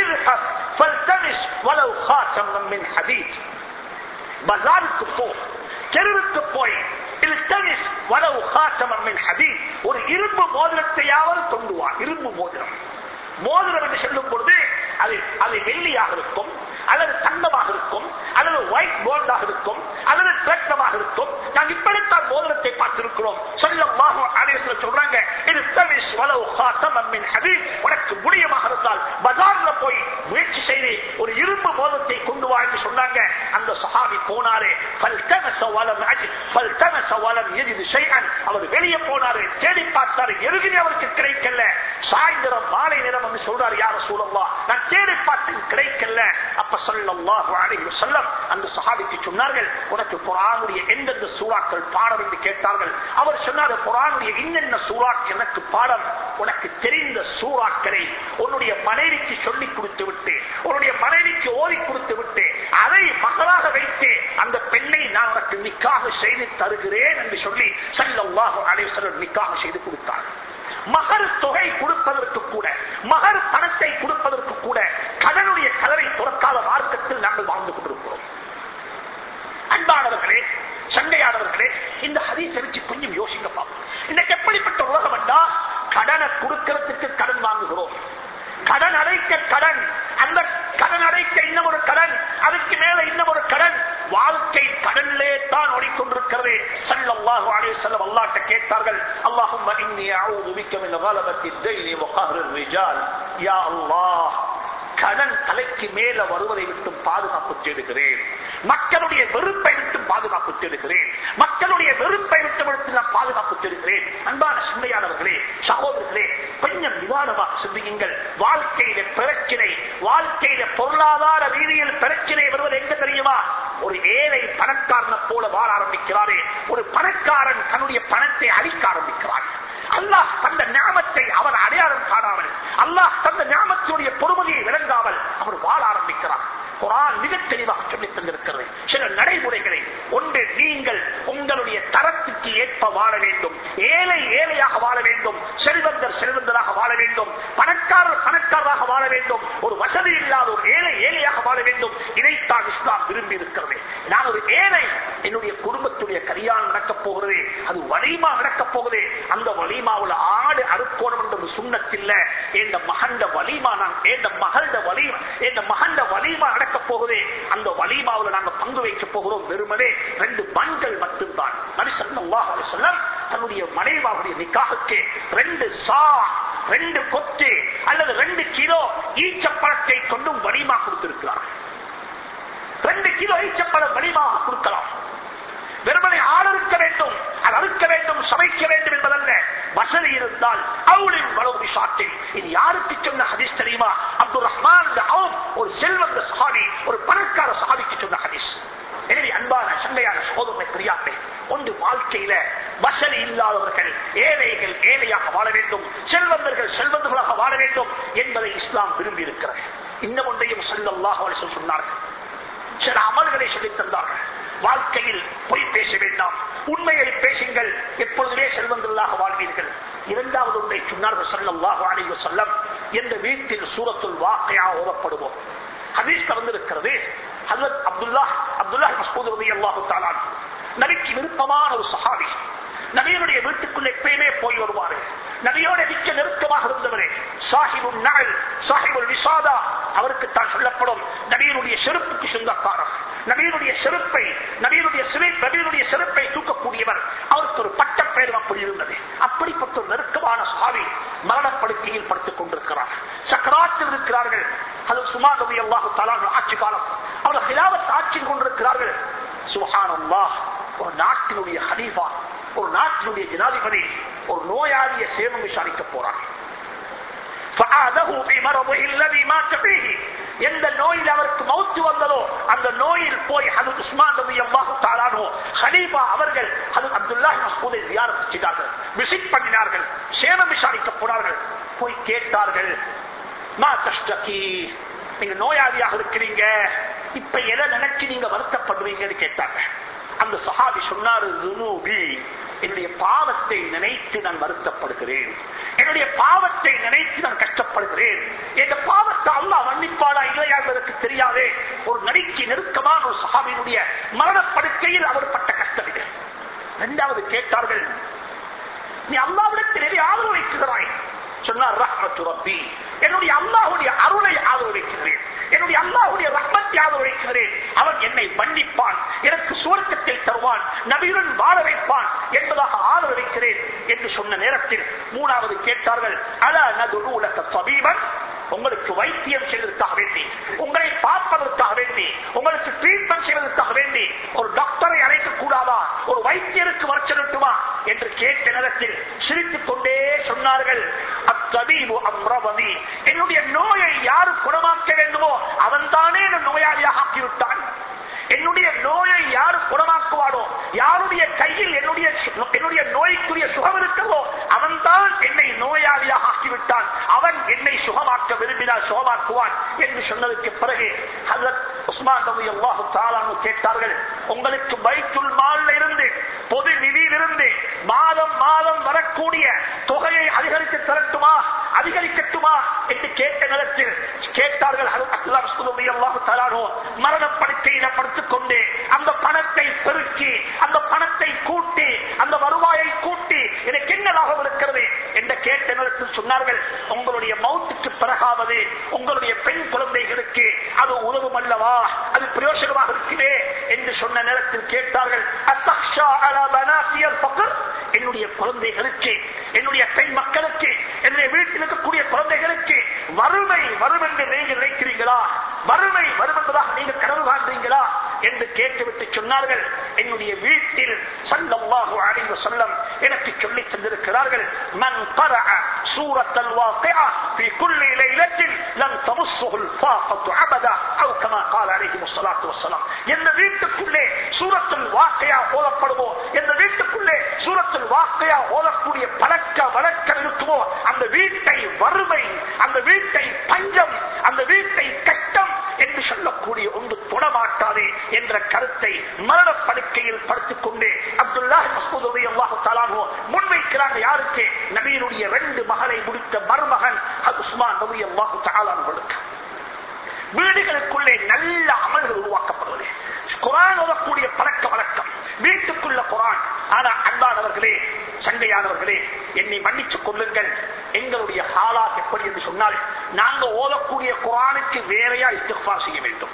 Speaker 1: பஜாருக்கு போ தெருவுக்கு போய் ஒரு இரும்பு மோதிரத்தையாவது கொண்டு வா இரும்பு மோதிரம் மோதிரம் என்று சொல்லும் பொழுது அது அது வெள்ளியாக இருக்கும் அல்லது தங்கமாக இருக்கும் அல்லது ஒயிட் கோல்டாக இருக்கும் அல்லது பிளட்டமாக இருக்கும் நாங்கள் இப்படித்தான் மோதிரத்தை பார்த்திருக்கிறோம் சொல்லமாக அனைவர சொல்றாங்க இது சர்வீஸ் வளவு காத்தம் அம்மின் ஹபீப் உனக்கு முடியமாக இருந்தால் பஜார்ல போய் முயற்சி செய்து ஒரு இரும்பு மோதிரத்தை கொண்டு வா என்று சொன்னாங்க அந்த சஹாபி போனாரே அவர் வெளியே போனாரு தேடி பார்த்தாரு எருகினி அவருக்கு கிடைக்கல சாயந்தரம் மாலை நேரம் வந்து சொல்றாரு யார சூழல்லா நான் தேடி பார்த்து கிடைக்கல அப்ப சொல்லல்லாஹு அலைஹி வஸல்லம் அந்த சஹாபிக்கு சொன்னார்கள் உனக்கு குர்ஆனுடைய எந்தெந்த சூறாக்கள் பாடம் என்று கேட்டார்கள் அவர் சொன்னார் குர்ஆனுடைய இன்னென்ன சூறா எனக்கு பாடம் உனக்கு தெரிந்த சூறாக்களை உன்னுடைய மனைவிக்கு சொல்லி கொடுத்து விட்டு உன்னுடைய மனைவிக்கு ஓதி கொடுத்து விட்டு அதை மகளாக வைத்து அந்த பெண்ணை நான் உனக்கு நிக்காக செய்து தருகிறேன் என்று சொல்லி சல்லல்லாஹு அலைஹி வஸல்லம் நிக்காக செய்து கொடுத்தார் மகர் தொகை கொடுப்பதற்கு கூட மகர் பணத்தை கொடுப்பதற்கு கூட கடனுடைய கதவை துறக்காத மார்க்கத்தில் நாங்கள் வாழ்ந்து கொண்டிருக்கிறோம் அன்பானவர்களே சண்டையானவர்களே இந்த ஹதீஸ் வச்சு கொஞ்சம் யோசிக்க பார்ப்போம் இன்னைக்கு எப்படிப்பட்ட உலகம் என்றா கடனை கொடுக்கிறதுக்கு கடன் வாங்குகிறோம் கடன் அடைக்க கடன் அந்த கடன் அடைக்க இன்னும் ஒரு கடன் அதுக்கு மேல இன்னும் ஒரு கடன் வாழ்க்கை கடனிலே தான் ஓடிக்கொண்டிருக்கிறது சல்லல்லாஹு அலைஹி வஸல்லம் அல்லாஹ்ட்ட கேட்டார்கள் அல்லாஹும்ம இன்னி அஊது பிக்க மின் கலபத்தி தைனி வ கஹ்ரி ரிஜால் யா அல்லாஹ் கடன் தலைக்கு மேல வருவதை விட்டு பாதுகாப்பு தேடுகிறேன் மக்களுடைய வெறுப்பை விட்டு பாதுகாப்பு தேடுகிறேன் மக்களுடைய வெறுப்பை விட்டு விட்டு நான் பாதுகாப்பு தேடுகிறேன் அன்பான சிந்தையானவர்களே சகோதரர்களே கொஞ்சம் நிதானமாக சிந்தியுங்கள் வாழ்க்கையில பிரச்சனை வாழ்க்கையில பொருளாதார ரீதியில் பிரச்சனை வருவது எங்க தெரியுமா ஒரு ஏழை பணக்காரனை போல வாழ ஆரம்பிக்கிறாரே ஒரு பணக்காரன் தன்னுடைய பணத்தை அழிக்க ஆரம்பிக்கிறார் அல்லாஹ் தந்த ஞாபத்தை அவர் அடையாளம் காணாமல் அல்லாஹ் தந்த ஞாபகத்துடைய பொறுமதியை விளங்காமல் அவர் வாழ ஆரம்பிக்கிறார் குரான் மிக தெளிவாக சொல்லி தந்திருக்கிறது சில நடைமுறைகளை ஒன்று நீங்கள் உங்களுடைய தரத்துக்கு ஏற்ப வாழ வேண்டும் ஏழை ஏழையாக வாழ வேண்டும் செல்வந்தர் செல்வந்தராக வாழ வேண்டும் பணக்காரர் பணக்காரராக வாழ வேண்டும் ஒரு வசதி இல்லாத ஒரு ஏழை ஏழையாக வாழ வேண்டும் இதைத்தான் இஸ்லாம் விரும்பி இருக்கிறது நான் ஒரு ஏழை என்னுடைய குடும்பத்துடைய கல்யாணம் நடக்கப் போகிறது அது வலிமா நடக்கப் போகுது அந்த வலிமாவுல ஆடு அறுக்கோணம் என்றது சுண்ணத்தில்ல எந்த மகண்ட வலிமா நான் எந்த மகள்ட வலிமா எந்த மகண்ட வலிமா நடக்கப் போகுது அந்த வலிமாவுல நாங்க பங்கு வைக்க போகிறோம் வெறுமனே ரெண்டு பண்கள் மட்டும்தான் நபிசல்லாஹ் சொல்லம் தன்னுடைய மனைவாவுடைய நிக்காகுக்கு ரெண்டு சா ரெண்டு கொத்து அல்லது ரெண்டு கிலோ ஈச்சப்பழத்தை கொண்டும் வலிமா கொடுத்திருக்கிறார் ரெண்டு கிலோ ஈச்சப்பழம் வலிமாக கொடுக்கலாம் வெறுமனை ஆள் இருக்க வேண்டும் அது அறுக்க வேண்டும் சமைக்க வேண்டும் என்பதல்ல வசதி இருந்தால் அவளின் வளவு சாட்டில் இது யாருக்கு சொன்ன ஹதீஸ் தெரியுமா அப்துல் ரஹ்மான் ஒரு செல்வந்த சஹாபி ஒரு பணக்கார சஹாபிக்கு சொன்ன ஹதீஸ் எனவே அன்பான சண்டையான சோதனை பிரியாமை ஒன்று வாழ்க்கையில வசதி இல்லாதவர்கள் ஏழைகள் ஏழையாக வாழ வேண்டும் செல்வந்தர்கள் செல்வந்தர்களாக வாழ வேண்டும் என்பதை இஸ்லாம் விரும்பி இருக்கிறது இன்னும் ஒன்றையும் செல்லல்லாக சொன்னார்கள் சில அமல்களை சொல்லித் தந்தார்கள் வாழ்க்கையில் பொய் பேச வேண்டாம் உண்மையை பேசுங்கள் எப்பொழுதுமே செல்வங்களாக வாழ்வீர்கள் இரண்டாவது ஒன்றை சொன்னார்கள் சல்லல்லாஹு அலைஹி வஸல்லம் என்ற வீட்டில் சூரத்துல் வாக்கையா ஓதப்படுவோம் ஹதீஸ் கலந்திருக்கிறது ஹஜரத் அப்துல்லா அப்துல்லா மஸ்பூத் ரலியல்லாஹு தஆலா நபிக்கு விருப்பமான ஒரு சஹாபி நபியினுடைய வீட்டுக்குள் எப்பயுமே போய் வருவாரு நபியோட மிக்க நெருக்கமாக இருந்தவரே சாஹிபுல் நகல் சாஹிபுல் விசாதா அவருக்கு தான் சொல்லப்படும் நபியினுடைய செருப்புக்கு சொந்தக்காரர் நபியினுடைய செருப்பை நபியினுடைய நபியினுடைய செருப்பை தூக்கக்கூடியவர் அவருக்கு ஒரு பட்ட பெயர் அப்படி இருந்தது அப்படிப்பட்ட ஒரு நெருக்கமான சாவி மரணப்படுக்கையில் படுத்துக் கொண்டிருக்கிறார் சக்கராத்தில் இருக்கிறார்கள் அது சுமா நபி அல்லாஹு தலான் ஆட்சி காலம் அவர் ஹிலாவத் ஆட்சியில் கொண்டிருக்கிறார்கள் சுஹான் அல்லாஹ் ஒரு நாட்டினுடைய ஹலீஃபா ஒரு நாட்டினுடைய ஜனாதிபதி ஒரு நோயாளிய சேவம் விசாரிக்க போறார் எந்த நோயில் அவருக்கு மௌத்து வந்ததோ அந்த நோயில் போய் அது உஸ்மான் நபி அல்லாஹு தாலானோ ஹலீஃபா அவர்கள் அது அப்துல்லா மசூதை ஜியாரத்து செய்தார்கள் விசிட் பண்ணினார்கள் சேவம் விசாரிக்க போனார்கள் போய் கேட்டார்கள் மா கஷ்டக்கி நீங்க நோயாளியாக இருக்கிறீங்க இப்ப எதை நினைச்சு நீங்க வருத்தப்படுவீங்கன்னு கேட்டாங்க அந்த சஹாபி சொன்னாரு என்னுடைய பாவத்தை நினைத்து நான் வருத்தப்படுகிறேன் என்னுடைய பாவத்தை நினைத்து நான் கஷ்டப்படுகிறேன் என் பாவத்தை அல்லா மன்னிப்பாடா இல்லையா என்பதற்கு தெரியாதே ஒரு நடிக்கு நெருக்கமான ஒரு சஹாபியினுடைய மரணப்படுக்கையில் அவர் பட்ட கஷ்டம் இது இரண்டாவது கேட்டார்கள் நீ அல்லாவிடத்தில் எதை ஆதரவு வைக்கிறாய் சொன்னார் ரஹ்மத்து ரப்பி என்னுடைய அல்லாஹுடைய அருளை ஆதரவு வைக்கிறேன் என்னுடைய அல்லாஹுடைய ரஹ்மத்தை ஆதரவு வைக்கிறேன் அவன் என்னை மன்னிப்பான் எனக்கு சுவர்க்கத்தில் தருவான் நபியுடன் வாழ வைப்பான் என்பதாக ஆதரவு வைக்கிறேன் என்று சொன்ன நேரத்தில் மூணாவது கேட்டார்கள் அல நது உலக சபீபன் உங்களுக்கு வைத்தியம் செய்வதற்காக வேண்டி உங்களை பார்ப்பதற்காக வேண்டி உங்களுக்கு ட்ரீட்மெண்ட் செய்வதற்காக வேண்டி ஒரு டாக்டரை அழைக்க கூடாதா ஒரு வைத்தியருக்கு வர சொல்லட்டுமா என்று கேட்ட நேரத்தில் சிரித்துக் கொண்டே சொன்னார்கள் அத்தபீபு அம்ரவதி என்னுடைய நோயை யாரு குணமாக்க வேண்டுமோ அவன் தானே நோயாளியாக ஆக்கிவிட்டான் என்னுடைய நோயை யாரு குணமாக்குவானோ யாருடைய கையில் என்னுடைய என்னுடைய நோய்க்குரிய சுகம் இருக்கிறதோ அவன் தான் என்னை நோயாளியாக ஆக்கிவிட்டான் அவன் என்னை சுகமாக்க விரும்பினால் சுகமாக்குவான் என்று சொன்னதுக்கு பிறகு ஹசரத் உஸ்மான் ரவி அல்லாஹு தாலானு கேட்டார்கள் உங்களுக்கு பைத்துல் மால்ல இருந்து பொது நிதியிலிருந்து மாதம் மாதம் வரக்கூடிய தொகையை அதிகரித்து தரட்டுமா அதிகரிக்கட்டுமா என்று கேட்ட நேரத்தில் கேட்டார்கள் மரணப்படுக்கையில படுத்துக் கொண்டு அந்த பணத்தை பெருக்கி அந்த பணத்தை கூட்டி அந்த வருவாயை கூட்டி எனக்கு என்ன லாபம் இருக்கிறது என்று கேட்ட நேரத்தில் சொன்னார்கள் உங்களுடைய மௌத்துக்கு பிறகாவது உங்களுடைய பெண் குழந்தைகளுக்கு அது உதவும் அல்லவா அது பிரயோசனமாக இருக்கிறே என்று சொன்ன நேரத்தில் கேட்டார்கள் என்னுடைய குழந்தைகளுக்கு என்னுடைய பெண் மக்களுக்கு என்னுடைய வீட்டில் இருக்கக்கூடிய குழந்தைகளுக்கு வறுமை வரும் என்று நீங்கள் நினைக்கிறீங்களா வறுமை வரும் என்பதாக நீங்கள் கனவு காண்றீங்களா என்று கேட்டுவிட்டு சொன்னார்கள் என்னுடைய வீட்டில் சல்லல்லாஹு அலைஹி வஸல்லம் எனக்கு சொல்லி தந்திருக்கிறார்கள் மன் قرأ سورة الواقعة في كل ليلة لن تمسه الفاقة أبدا أو كما قال عليه الصلاة والسلام எந்த வீட்டுக்குள்ளே சூரத்துல் வாக்கையா ஓதப்படுமோ எந்த வீட்டுக்குள்ளே சூரத்துல் வாக்கையா ஓதக்கூடிய பழக்க வழக்கம் இருக்குமோ அந்த வீட்டை வறுமை அந்த வீட்டை பஞ்சம் அந்த வீட்டை கட்டம் என்று சொல்லக்கூடிய ஒன்று தொடமாட்டாது என்ற கருத்தை மரணப்படுக்கையில் படுத்துக் கொண்டு அப்துல்லா மசூத் அல்லாஹு தாலானோ முன்வைக்கிறாங்க யாருக்கு நபீனுடைய ரெண்டு மகளை முடித்த மருமகன் அது உஸ்மான் ரவி அல்லாஹு தாலான்களுக்கு வீடுகளுக்குள்ளே நல்ல அமல்கள் உருவாக்கப்படுவது குரான் ஓதக்கூடிய பழக்க வழக்கம் வீட்டுக்குள்ள குரான் ஆனா அன்பானவர்களே சண்டையானவர்களே என்னை மன்னித்துக் கொள்ளுங்கள் எங்களுடைய ஹாலாத் எப்படி என்று சொன்னால் நாங்க ஓதக்கூடிய குரானுக்கு வேறையா இஸ்திஃபார் செய்ய வேண்டும்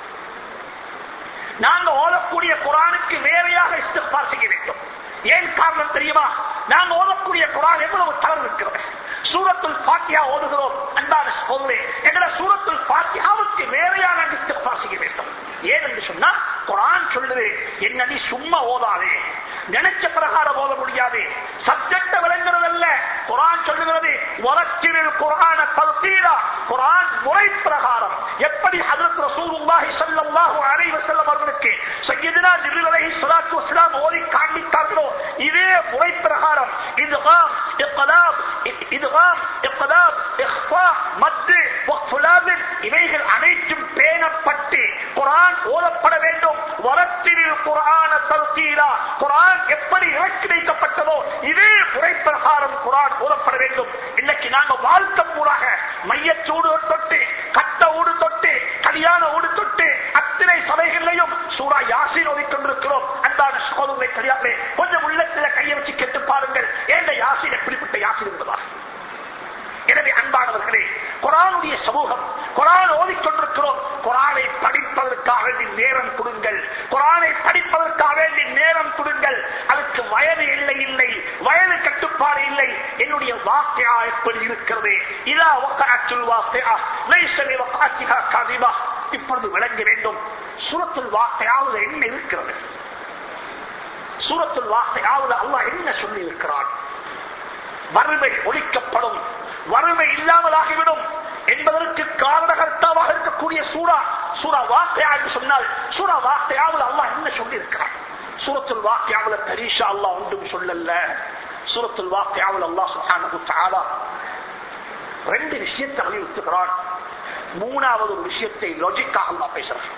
Speaker 1: நாங்க ஓதக்கூடிய குரானுக்கு வேறையாக இஸ்திஃபார் செய்ய வேண்டும் ஏன் காரணம் தெரியுமா நாங்க ஓதக்கூடிய குரான் எவ்வளவு தளர்வு இருக்கிறது சூரத்துல் பாத்தியா ஓதுகிறோம் அன்பான பொருளே எங்களை சூரத்துல் பாத்தியாவுக்கு வேறையா நாங்கள் இஸ்திஃபார் செய்ய வேண்டும் ஏன் என்று சொன்னா குரான் சொல்லுது என்ன நீ சும்மா ஓதாதே நினைச்ச பிரகாரம் ஓத முடியாது சப்ஜெக்ட விளங்குறதல்ல குரான் சொல்லுகிறது வழக்கில் குரான தல்கீரா குரான் முறை பிரகாரம் எப்படி ஹதரத் ரசூலுல்லாஹி ஸல்லல்லாஹு அலைஹி வஸல்லம் அவர்களுக்கு சய்யிதுனா ஜிப்ரீல் அலைஹி ஸலாத்து வஸலாம் ஓதி காண்பித்தார்களோ இதே முறை பிரகாரம் இதுகாம் இக்லாப் இதுகாம் இக்லாப் இஹ்ஃபா மத்து வக்ஃபுலாபின் இவைகள் அனைத்தும் பேணப்பட்டு குரான் ஓதப்பட வேண்டும் வரத்தினில் குரான தல்கீரா குரான் எப்படி இறக்கி வைக்கப்பட்டதோ இதே முறை பிரகாரம் குரான் ஓதப்பட வேண்டும் இன்னைக்கு நாங்க வாழ்க்கை பூராக மையச்சூடு தொட்டு கட்ட ஊடு தொட்டு கல்யாண ஊடு தொட்டு அத்தனை சபைகளிலையும் சூரா யாசின் ஓதிக்கொண்டிருக்கிறோம் அன்பான சகோதரர்களை கல்யாணமே கொஞ்சம் உள்ளத்துல கையை வச்சு கேட்டு பாருங்கள் ஏன் யாசின் எப்படிப்பட்ட யாசின் என்பதா எனவே அன்பானவர்களே குரானுடைய சமூகம் குரான் ஓதிக்கொண்டிருக்கிறோம் குரானை படிப்பதற்காக வேண்டி நேரம் கொடுங்கள் குரானை படிப்பதற்காக வேண்டி நேரம் கொடுங்கள் அதுக்கு வயது இல்லை இல்லை வயது கட்டுப்பாடு இல்லை என்னுடைய வாக்கையா எப்படி இருக்கிறது இதா வக்காச்சுல் வாக்கையா லைசலி வக்காச்சிகா காதிபா இப்பொழுது விளங்க வேண்டும் சூரத்துல் வாக்கையாவது என்ன இருக்கிறது சூரத்துல் வாக்கையாவது அல்லாஹ் என்ன சொல்லி இருக்கிறான் வறுமை ஒழிக்கப்படும் வறுமை இல்லாமலாகிவிடும் என்பதற்கு காரணகர்த்தாவாக இருக்கக்கூடிய சூரா சூரா வாக்கையா என்று சொன்னால் சூரா வாக்கையாவில் அல்லாஹ் என்ன சொல்லி இருக்கிறார் சூரத்துல் வாக்கியாவில் பரீஷா அல்லாஹ் ஒன்றும் சொல்லல சூரத்துல் வாக்கியாவில் அல்லாஹ் சுஹானஹு தஆலா ரெண்டு விஷயத்தை வலியுறுத்துகிறான் மூணாவது ஒரு விஷயத்தை லாஜிக்காக அல்லாஹ் பேசுறான்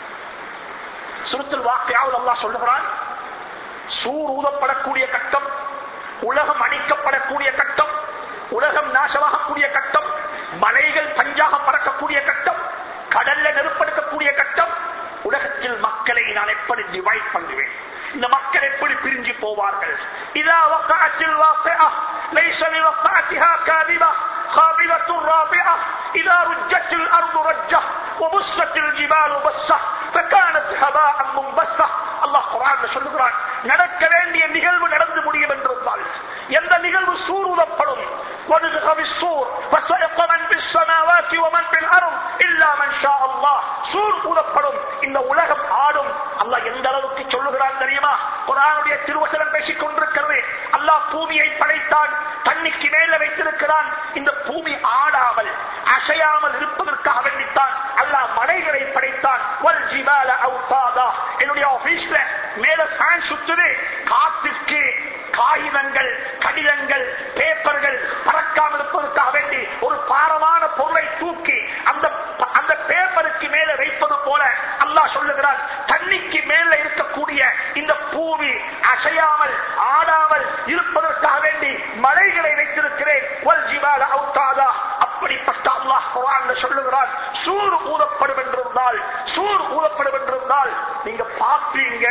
Speaker 1: சூரத்துல் வாக்கியாவில் அல்லாஹ் சொல்லுகிறான் சூர் ஊதப்படக்கூடிய கட்டம் உலகம் அழிக்கப்படக்கூடிய கட்டம் உலகம் நாசமாகக்கூடிய கட்டம் மலைகள் பஞ்சாக பறக்கக்கூடிய கட்டம் கடல்ல நெருப்படுத்தக்கூடிய கட்டம் உலகத்தில் மக்களை நான் எப்படி டிவைட் பண்ணுவேன் இந்த மக்கள் எப்படி பிரிஞ்சு போவார்கள் இதா வக்காத்தில் வாக்கையா ليس لوقعتها كاذبة خابرة رابعة إذا رجت الأرض رجة وبست الجبال بسة فكانت هباء منبثة அல்லாஹ் குரான் சொல்லுகிறான் நடக்க வேண்டிய நிகழ்வு நடந்து முடியும் என்றிருந்தால் எந்த நிகழ்வு சூருதப்படும் ونفخ بالصور فصعق من في السماوات ومن في الارض الا من شاء الله சூர் ஊதப்படும் இந்த உலகம் ஆடும் அல்லாஹ் எந்த அளவுக்கு சொல்லுகிறான் தெரியுமா குரானுடைய திருவசனம் பேசிக் கொண்டிருக்கிறது அல்லாஹ் பூமியை படைத்தான் தண்ணிக்கு மேல வைத்திருக்கிறான் இந்த பூமி ஆடாமல் அசையாமல் இருப்பதற்காக வேண்டித்தான் அல்லாஹ் மலைகளை படைத்தான் வல் ஜிபால அவுதாதா என்னுடைய ஆபீஸ்ல மேல ஃபேன் சுத்துது காத்திற்கு காகிதங்கள் கடிதங்கள் பேப்பர்கள் பறக்காமல் இருப்பதற்காக வேண்டி ஒரு பாரமான பொருளை தூக்கி அந்த அந்த பேப்பருக்கு மேல வைப்பது போல அல்லாஹ் சொல்லுகிறான் தண்ணிக்கு மேல இருக்கக்கூடிய இந்த பூமி அசையாமல் ஆடாமல் இருப்பதற்காக வேண்டி மலைகளை வைத்திருக்கிறேன் வல் ஜிபால அவுதாதா அப்படிப்பட்ட அல்லாஹ் குரான் சொல்லுகிறான் சூர் ஊதப்படும் என்றிருந்தால் சூர் ஊதப்படும் என்றிருந்தால் நீங்க பார்ப்பீங்க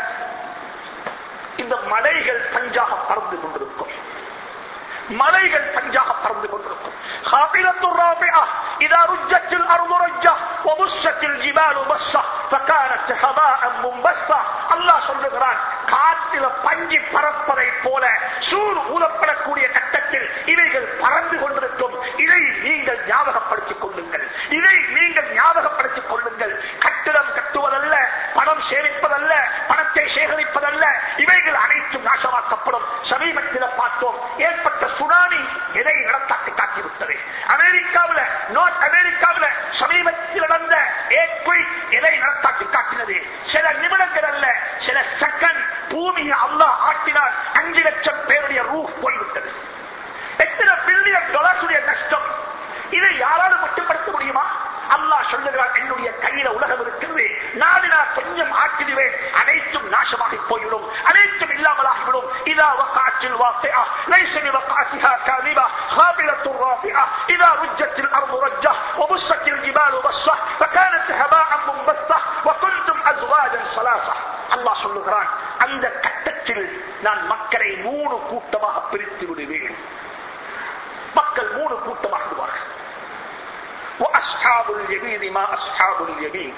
Speaker 1: இந்த மலைகள் பஞ்சாக பறந்து கொண்டிருக்கும் மலைகள் பஞ்சாக பறந்து கொண்டிருக்கும் خافلة رابعة إذا رجت الأرض رجة وبست الجبال بصة فكانت هباء منبثة அல்லாஹ் சொல்லுகிறான் காற்றில பஞ்சு பறப்பதை போல சூடு ஊதப்படக்கூடிய கட்டத்தில் இவைகள் பறந்து கொண்டிருக்கும் இதை நீங்கள் ஞாபகப்படுத்திக் கொள்ளுங்கள் இதை நீங்கள் ஞாபகப்படுத்திக் கொள்ளுங்கள் கட்டிடம் கட்டுவதல்ல பணம் சேமிப்பதல்ல பணத்தை சேகரிப்பதல்ல இவைகள் அனைத்தும் நாசமாக்கப்படும் சமீபத்தில் பார்த்தோம் ஏற்பட்ட சுனாமி எதை நடத்தாட்டி காட்டிவிட்டது அமெரிக்காவில் நார்த் அமெரிக்காவில் சமீபத்தில் நடந்த ஏற்குயிக் எதை நடத்தாட்டி காட்டினது சில நிமிடங்கள் அல்ல சில செகண்ட் பூமியை அல்லாஹ் ஆட்டினால் அஞ்சு லட்சம் பேருடைய ரூஃப் போய்விட்டது எத்தனை பில்லியன் டாலர்ஸுடைய நஷ்டம் இதை யாராலும் மட்டுப்படுத்த முடியுமா அல்லாஹ் சொல்லுகிறான் என்னுடைய கையில உலகம் இருக்கிறது நாடினா கொஞ்சம் ஆக்கிடுவேன் அனைத்தும் நாசமாகி போய்விடும் அனைத்தும் இல்லாமலாகிவிடும் இதா வக்காற்றில் வாக்கையா லைசனி வக்காத்திஹா காதிபா خابلة رافعة إذا رجت الأرض رجة وبست الجبال بصة فكانت هباء منبثة وكنتم أزواجا ثلاثة الله சொல்லுகிறான் அந்த கட்டத்தில் நான் மக்களை மூணு கூட்டமாக பிரித்து விடுவேன் மக்கள் மூணு கூட்டமாகிடுவார்கள் وأصحاب اليمين ما أصحاب اليمين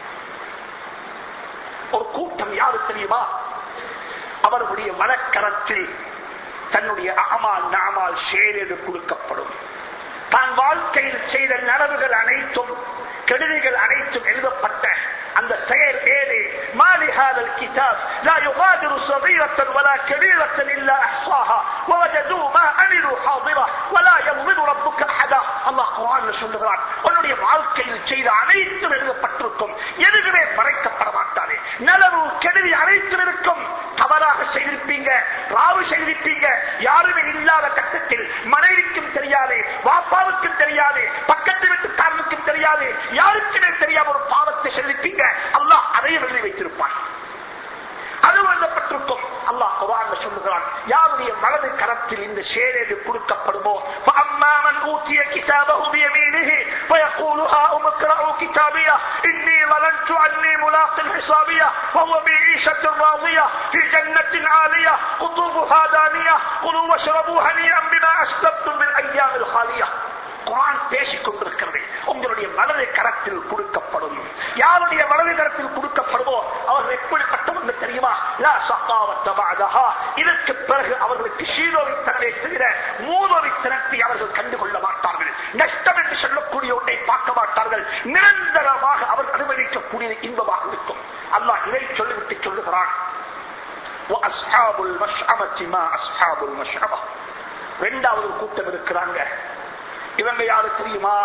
Speaker 1: ஒரு கூட்டம் யாரு தெரியுமா அவர்களுடைய மனக்கரத்தில் தன்னுடைய அமால் நாமால் சேரேடு கொடுக்கப்படும் தான் வாழ்க்கையில் செய்த நனவுகள் அனைத்தும் கெடுதிகள் அனைத்தும் எழுதப்பட்ட அந்த செயல் ஏழு மாலி هذا الكتاب لا يغادر صغيرة ولا كبيرة إلا أحصاها ووجدوا ما عملوا حاضرة ولا يظلم ربك أحدا الله قرآن சொல்லுகிறான் உன்னுடைய வாழ்க்கையில் செய்த அனைத்தும் எழுதப்பட்டிருக்கும் எதுவுமே மறைக்கப்பட மாட்டாது நலவு கெடுதி அனைத்தும் இருக்கும் தவறாக செய்திருப்பீங்க ராவு செய்திருப்பீங்க யாருமே இல்லாத கட்டத்தில் மனைவிக்கும் தெரியாது வாப்பாவுக்கும் தெரியாது பக்கத்து வீட்டுக்காரனுக்கும் தெரியாது யாருக்குமே தெரியாம ஒரு பாவத்தை செலுத்திப்பீங்க அல்லாஹ் அதையும் எழுதி வைத்திருப்பான் அது எழுதப்பட்டிருக்கும் அல்லாஹ் குரான் சொல்லுகிறான் யாருடைய மனது கரத்தில் இந்த சேரேடு கொடுக்கப்படுமோ فأما من أوتي كتابه بيمينه فيقول هاؤم اقرءوا كتابيه إني ظننت أني ملاق حسابيه وهو بعيشة راضية في جنة عالية قطوفها دانية كلوا واشربوا هنيئا بما أسلفتم بالأيام الخالية குரான் பேசிக் கொண்டிருக்கிறது உங்களுடைய வலது கரத்தில் கொடுக்கப்படும் யாருடைய வலது கரத்தில் கொடுக்கப்படுமோ அவர்கள் எப்படிப்பட்டவங்க தெரியுமா லா சகாவத்த பஅதஹா. இதற்கு பிறகு அவர்களுக்கு சீரோவித்தனமே தவிர மூதோவித்தனத்தை அவர்கள் கண்டுகொள்ள மாட்டார்கள் நஷ்டம் என்று சொல்லக்கூடிய ஒன்றை பார்க்க மாட்டார்கள் நிரந்தரமாக அவர் அனுமதிக்கக்கூடிய இன்பமாக இருக்கும் அல்லாஹ் இதை சொல்லிவிட்டு சொல்லுகிறான் وَأَصْحَابُ الْمَشْأَمَةِ مَا أَصْحَابُ الْمَشْأَمَةِ இரண்டாவது ஒரு கூட்டம் இருக்கிறாங்க இவங்க யாரு தெரியுமா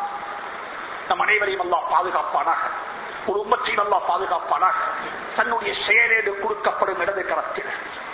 Speaker 1: நம் அனைவரையும் அல்லா பாதுகாப்பானாக ஒரு உம்மத்தையும் அல்லா பாதுகாப்பானாக தன்னுடைய செயலேடு கொடுக்கப்படும் இடது கரத்தில்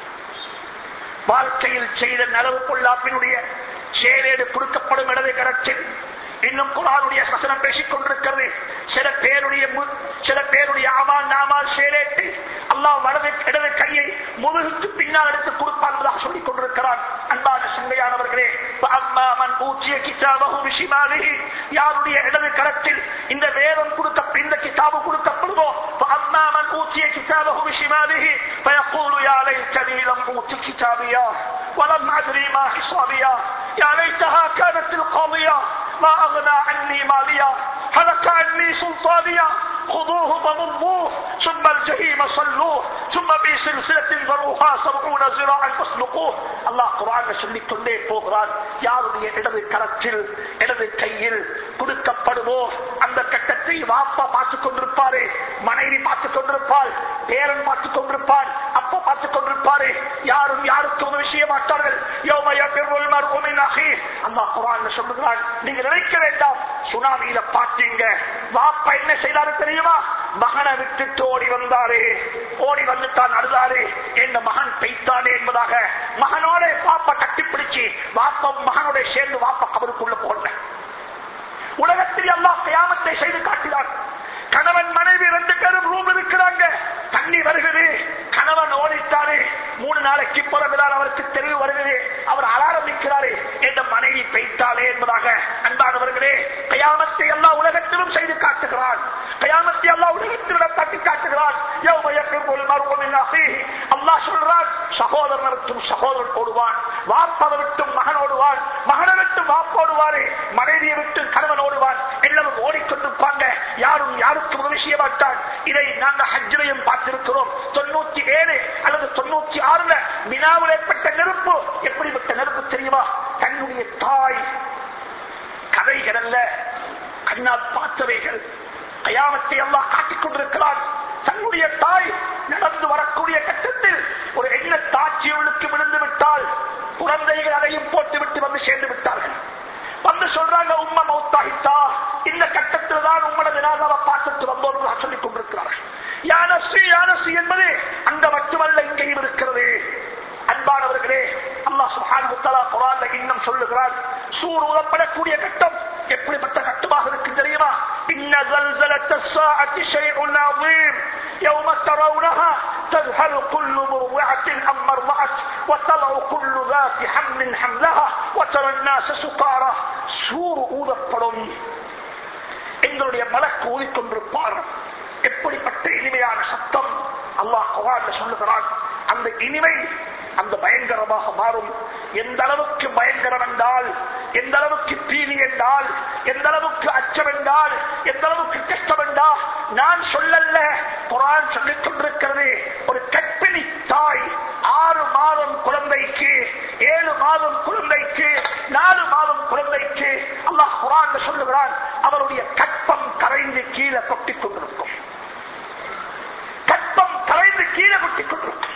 Speaker 1: வாழ்க்கையில் செய்த நலவு கொள்ளாப்பினுடைய செயலேடு கொடுக்கப்படும் இடது கரத்தில் இன்னும் குரானுடைய வசனம் பேசிக் கொண்டிருக்கிறது சில பேருடைய மு- சில பேருடைய ஆமால் நாமால் சேரேட்டு அல்லாஹ் வலது இடது கையை முதுகுக்கு பின்னால் எடுத்து கொடுப்பான் என்பதாக சொல்லிக் கொண்டிருக்கிறான் அன்பான சிந்தையானவர்களே அம்மாமன் ஊற்றிய கிதாபகு விஷிமாலிஹி யாருடைய இடது கரத்தில் இந்த வேதம் கொடுக்க இந்த கிதாபு கொடுக்கப்படுமோ அம்மாமன் ஊற்றிய கிதாபகு விஷிமாலிஹி فيقول يا ليتني لم أوت كتابيا ولم أدري ما حسابيا يا ليتها كانت القاضية ما أغنى عني ماليا هلك عني سلطانيا خذوه فضموه ثم الجحيم صلوه ثم في سلسلة ذروها سبعون زراعا فاسلقوه அல்லாஹ் குரான் சொல்லிக் கொண்டே போகிறான் யாருடைய இடது கரத்தில் இடது கையில் கொடுக்கப்படுமோ அந்த கட்டத்தை வாப்பா பார்த்துக் கொண்டிருப்பாரு மனைவி பார்த்துக் கொண்டிருப்பாள் பேரன் பார்த்துக் கொண்டிருப்பான் அப்பா பார்த்துக் கொண்டிருப்பாரு யாரும் யாருக்கும் உதவி செய்ய மாட்டார்கள் யௌம யஃபிர்ருல் மர்உ மின் அஹீஹ். அல்லாஹ் குர்ஆன்ல சொல்லுகிறான் நீங்க நினைக்க வேண்டாம் சுனாமியில பார்த்தீங்க வாப்பா என்ன செய்தாரு தெரியுமா மகனை விட்டுட்டு ஓடி வந்தாரு ஓடி வந்துட்டான் அழுதாரு என் மகன் பெய்த்தானே என்பதாக மகனோட பாப்பா கட்டிப்பிடிச்சு வாப்பா மகனோட சேர்ந்து வாப்பா கபருக்குள்ள போடல உலகத்தில் அல்லாஹ் கியாமத்தை செய்து காட்டினார் கணவன் மனைவி ரெண்டு பேரும் ரூம் இருக்கிறாங்க தண்ணி வருகிறது கணவன் ஓடிட்டாரு மூணு நாளைக்கு பிறகுதான் அவருக்கு தெளிவு வருகிறது அவர் ஆரம்பிக்கிறாரு என்ற மனைவி பெய்த்தாலே என்பதாக அன்பானவர்களே கயாமத்தை எல்லாம் உலகத்திலும் செய்து காட்டுகிறான் கயாமத்தை எல்லாம் உலகத்திலும் தட்டி காட்டுகிறான் யௌம யஃபிர்ருல் மர்உ மின் அஹீஹி. அல்லாஹ் சொல்றான் சகோதரன் விட்டும் சகோதரன் ஓடுவான் வாப்பவை விட்டும் மகன் ஓடுவான் மகனை விட்டும் வாப்போடுவாரு மனைவியை விட்டு கணவன் ஓடுவான் எல்லாரும் ஓடிக்கொண்டிருப்பாங்க யாரும் யாருக்கும் உதவி செய்ய மாட்டான் இதை நாங்க ஹஜ்ஜிலையும் பார்த்திருக்கிறோம் தொண்ணூத்தி ஏழு அல்லது தொண்ணூத்தி ஆறுல வினாவில் ஏற்பட்ட நெருப்பு எப்படிப்பட்ட நெருப்பு தெரியுமா தன்னுடைய தாய் கதைகள் அல்ல கண்ணால் பார்த்தவைகள் கயாமத்தை எல்லாம் காட்டிக் கொண்டிருக்கிறான் தன்னுடைய தாய் நடந்து வரக்கூடிய கட்டத்தில் ஒரு எண்ண தாட்சியவளுக்கு விழுந்து விட்டால் குழந்தைகள் அதையும் போட்டு விட்டு வந்து சேர்ந்து விட்டார்கள் வந்து சொல்றாங்க உம்மா மௌத்தாகித்தா இந்த கட்டத்தில் தான் உம்மன வினாதாவை பார்த்துட்டு வந்தோம் சொல்லிக் கொண்டிருக்கிறார்கள் யானசி யானசி என்பது அங்க மட்டுமல்ல இங்கேயும் இருக்கிறது அன்பானவர்களே அல்லாஹ் சுப்ஹானஹு வ தஆலா குர்ஆன்ல இன்னும் சொல்லுகிறார் சூர் ஊதப்படக்கூடிய கட்டம் எப்படிப்பட்ட கட்டமாக இருக்கு தெரியுமா إن زلزلة الساعة شيء عظيم يوم ترونها تذهل كل مرضعة أما ارضعت وتضع كل ذات حمل حملها وترى الناس سكارى சூறு ஊதப்படும் எங்களுடைய மலக்கு ஊதிக்கொண்டிருப்பார் எப்படிப்பட்ட இனிமையான சத்தம் அல்லாஹ் குரான்ல சொல்லுகிறான் அந்த இனிமை அந்த பயங்கரமாக மாறும் எந்த அளவுக்கு பயங்கரம் என்றால் எந்த அளவுக்கு பீதி என்றால் எந்த அளவுக்கு அச்சம் என்றால் எந்த அளவுக்கு கஷ்டம் என்றால் நான் சொல்லல்ல குரான் சொல்லிக் கொண்டிருக்கிறது ஒரு கற்பிணி தாய் ஆறு மாதம் குழந்தைக்கு ஏழு மாதம் குழந்தைக்கு நாலு மாதம் குழந்தைக்கு அல்லாஹ் குரான் சொல்லுகிறான் அவருடைய கற்பம் கரைந்து கீழே கொட்டிக் கொண்டிருக்கும் கற்பம் கரைந்து கீழே கொட்டிக் கொண்டிருக்கும்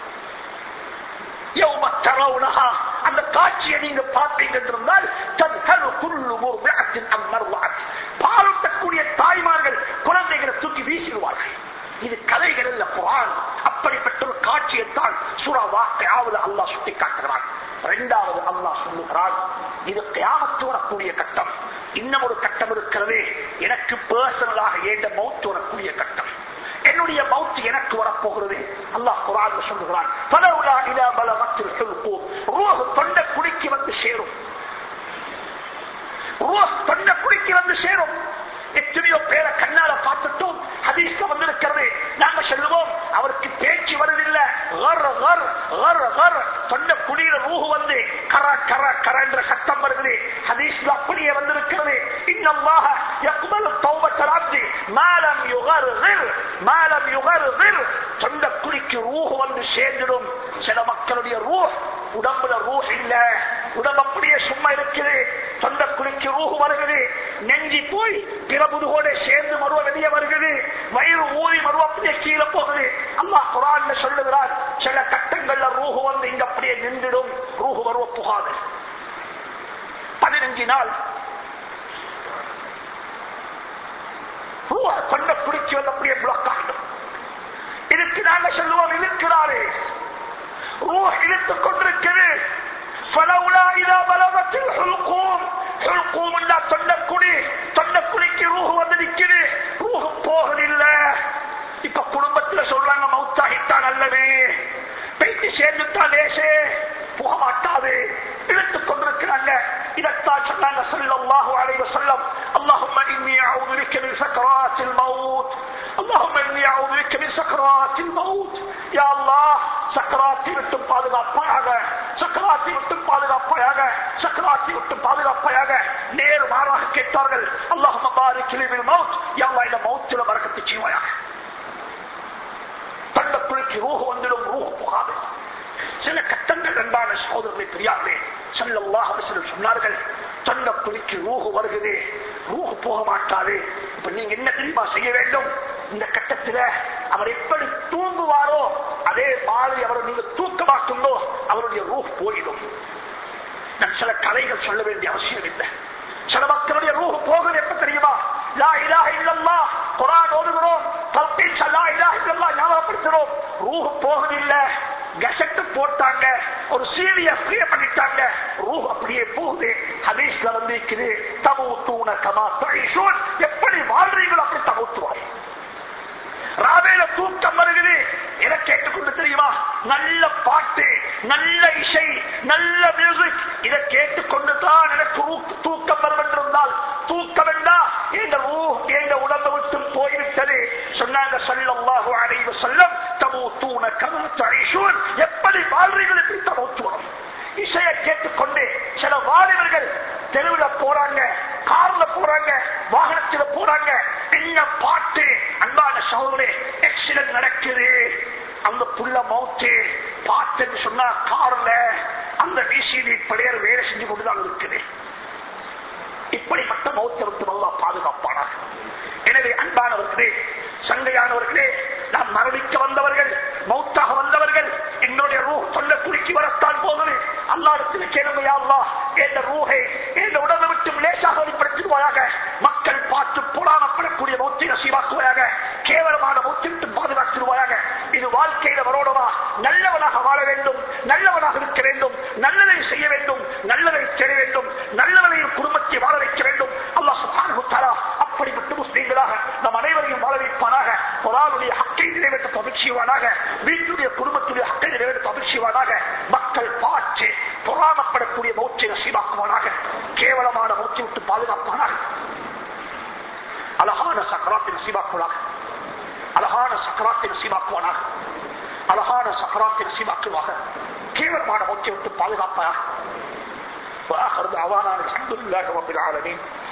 Speaker 1: யௌம தரவுனஹா அந்த காட்சியை நீங்க பார்த்தீங்க என்றிருந்தால் தன்கரு குள்ளு ஒரு விளக்கின் அம்மர்வாத் பாலூட்டக்கூடிய தாய்மார்கள் குழந்தைகளை தூக்கி வீசிடுவார்கள் இது கதைகள் அல்ல குரான் அப்படிப்பட்ட ஒரு காட்சியைத்தான் சூறா வாக்கையாவது அல்லாஹ் சுட்டி காட்டுகிறான் இரண்டாவது அல்லாஹ் சொல்லுகிறான் இது கியாமத்து வரக்கூடிய கட்டம் இன்னும் ஒரு கட்டம் இருக்கிறது எனக்கு பர்சனலாக ஏண்ட மௌத்து வரக்கூடிய கட்டம் என்னுடைய மவுத்து எனக்கு வரப்போகிறது அல்லாஹ் குரான் சொல்லுகிறான் பலவுலா இலா பலவத்தில் சொல்லுவோம் ரூஹ் தொண்ட குடிக்கு வந்து சேரும் ரூஹ் தொண்ட குடிக்கு வந்து சேரும் எத்தனையோ பேரை கண்ணால பார்த்துட்டும் ஹதீஸ்ல வந்திருக்கிறது நாங்க சொல்லுவோம் அவருக்கு பேச்சு வருதில்லை தொண்ட குடியில ரூஹு வந்து கர கர கர என்ற சத்தம் வருகிறது ஹதீஸ்ல அப்படியே வந்திருக்கிறது இன்னமாக யக்பல் தௌபத்தல் அப்தி மாலம் யுகர்கிர் மாலம் யுகர்கிர் தொண்ட குடிக்கு ரூஹு வந்து சேர்ந்துடும் சில மக்களுடைய ரூஹ் உடம்புல ரூஹ் இல்ல உடம்பு அப்படியே சும்மா இருக்குது தொண்ட குடிக்கு ரூஹு வருகிறது நெஞ்சி போய் பிறபுதுகோட சேர்ந்து மருவ வெளியே வருகிறது வயிறு ஊறி மருவ அப்படியே கீழே போகுது அல்லாஹ் குரான் சொல்லுகிறார் சில கட்டங்கள்ல ரூஹு வந்து இங்க அப்படியே நின்றுடும் ரூஹு வருவ புகாது பதினஞ்சு நாள் கொண்ட குடிச்சு வந்து அப்படியே பிளாக் ஆகிடும் இதுக்கு நாங்க சொல்லுவோம் இழுக்கிறாரு ரூஹ் இழுத்துக் கொண்டிருக்கிறது فلولا إذا بلغت الحلقوم حلقوم இல்லா தொண்டக்குடி தொண்டக்குடிக்கு ரூஹ் வந்து நிக்குது ரூஹ் போகதில்ல இப்ப குடும்பத்துல சொல்றாங்க மவுத்தாகித்தான் அல்லவே பேச்சு சேர்ந்துட்டான் லேசே போக மாட்டாது இழுத்துக் கொண்டிருக்கிறாங்க இதைத்தான் சொன்னாங்க ஸல்லல்லாஹு அலைஹி வஸல்லம் اللهم اني اعوذ بك من سكرات الموت اللهم اني اعوذ بك من سكرات الموت يا الله சக்கராத்தி விட்டு பாதுகாப்பாயாக சக்கராத்தி விட்டு பாதுகாப்பாயாக சக்கராத்தி விட்டு பாதுகாப்பாயாக நேர் மாறாக கேட்டார்கள் அல்லாஹ் மபாரி கிளிவில் மவுத் யாவா இந்த மவுத்தில வரக்கத்து செய்வாயாக தண்டக்குழிக்கு ரூஹு வந்துடும் ரூஹு புகாது சில கட்டங்கள் அன்பான சகோதரர்களை பெரியார்களே சல்லல்லாஹ் அலிஸ்லம் சொன்னார்கள் தன்ன குளிக்கு ரூஹு வருகுது ரூஹு போக மாட்டாது இப்ப நீங்க என்ன தெரியுமா செய்ய வேண்டும் இந்த கட்டத்துல அவர் எப்படி தூங்குவாரோ அதே மாதிரி அவரை நீங்க தூக்கமாக்குங்களோ அவருடைய ரூஹ் போயிடும் நான் சில கதைகள் சொல்ல வேண்டிய அவசியம் இல்லை சில மக்களுடைய ரூஹ் போகுது எப்ப தெரியுமா லா இலாஹ இல்லல்லாஹ் குர்ஆன் ஓதுகிறோம் தல்கீன் லா இலாஹ இல்லல்லாஹ் ஞாபகப்படுத்துறோம் ரூஹ் போகுதில்லை கெசட்டு போட்டாங்க ஒரு சீடிய அப்படியே பண்ணிட்டாங்க ரூஹ் அப்படியே போகுது ஹதீஸ்ல வந்து இருக்குது தமூத்தூன கமா தொழிசூன் எப்படி வாழ்றீங்களோ அப்படி தமூத்துவோம் ராவேல தூக்கம் வருகிறது என கேட்டுக்கொண்டு தெரியுமா நல்ல பாட்டு நல்ல இசை நல்ல மியூசிக் இதை கேட்டுக்கொண்டு தான் எனக்கு ஊ- தூக்கம் வரும் என்றிருந்தால் தூக்கம் என்றா எங்க ஊ எங்க உடம்பு விட்டு போய்விட்டது சொன்னாங்க சொல்லல்லாஹு அலைஹி வஸல்லம் தமூத்தூன கமா தொழிசூன் எப்படி வாழ்றீர்கள் எப்படி தமூத்துவோம் இசையை கேட்டுக்கொண்டு சில வாலிபர்கள் தெருவில் போறாங்க கார்ல போறாங்க வாகனத்துல போறாங்க என்ன பாட்டு அன்பான சகோதரே ஆக்சிடென்ட் நடக்குது அந்த புள்ள மவுத்து பாட்டுன்னு சொன்னா கார்ல அந்த விசிடி பிளேயர் வேலை செஞ்சு கொண்டுதான் இருக்குது இப்படிப்பட்ட மௌத்தை விட்டு நல்லா பாதுகாப்பானார் எனவே அன்பானவர்களே சங்கையானவர்களே நாம் மரணிக்க வந்தவர்கள் மௌத்தாக வந்தவர்கள் எங்களுடைய ரூ சொல்ல குறுக்கி வரத்தான் போகுது அல்லாடத்தில் கேளுமையா அல்லா என்ற ரூகை என்ற உடலை விட்டு லேசாக வெளிப்படுத்திடுவாயாக மக்கள் பார்த்து புறாமப்படக்கூடிய மௌத்தை நசீவாக்குவாயாக கேவலமான மௌத்தை விட்டு பாதுகாத்திடுவாயாக இது வாழ்க்கையில வரோடவா நல்லவனாக வாழ வேண்டும் நல்லவனாக இருக்க வேண்டும் நல்லதை செய்ய வேண்டும் நல்லதை செய்ய வேண்டும் நல்லவனையும் குடும்பத்தை வாழ வைக்க வேண்டும் அல்லாஹ் சுப்ஹானஹு வ தஆலா அப்படிப்பட்ட தவிழ்ச்சிவானாக வீட்டுடைய குடும்பத்துடைய அக்கறை நிறைவேற்ற தவிழ்ச்சிவானாக மக்கள் பார்த்து பொறாமப்படக்கூடிய மௌச்சை நசீவாக்குவானாக கேவலமான மௌச்சை விட்டு பாதுகாப்பானாக அழகான சக்கராத்தின் சீவாக்குவானாக அழகான சக்கராத்தின் சீவாக்குவானாக அழகான சக்கராத்தின் சீவாக்குவாக கேவலமான மௌச்சை விட்டு பாதுகாப்பாக وآخر دعوانا الحمد لله رب العالمين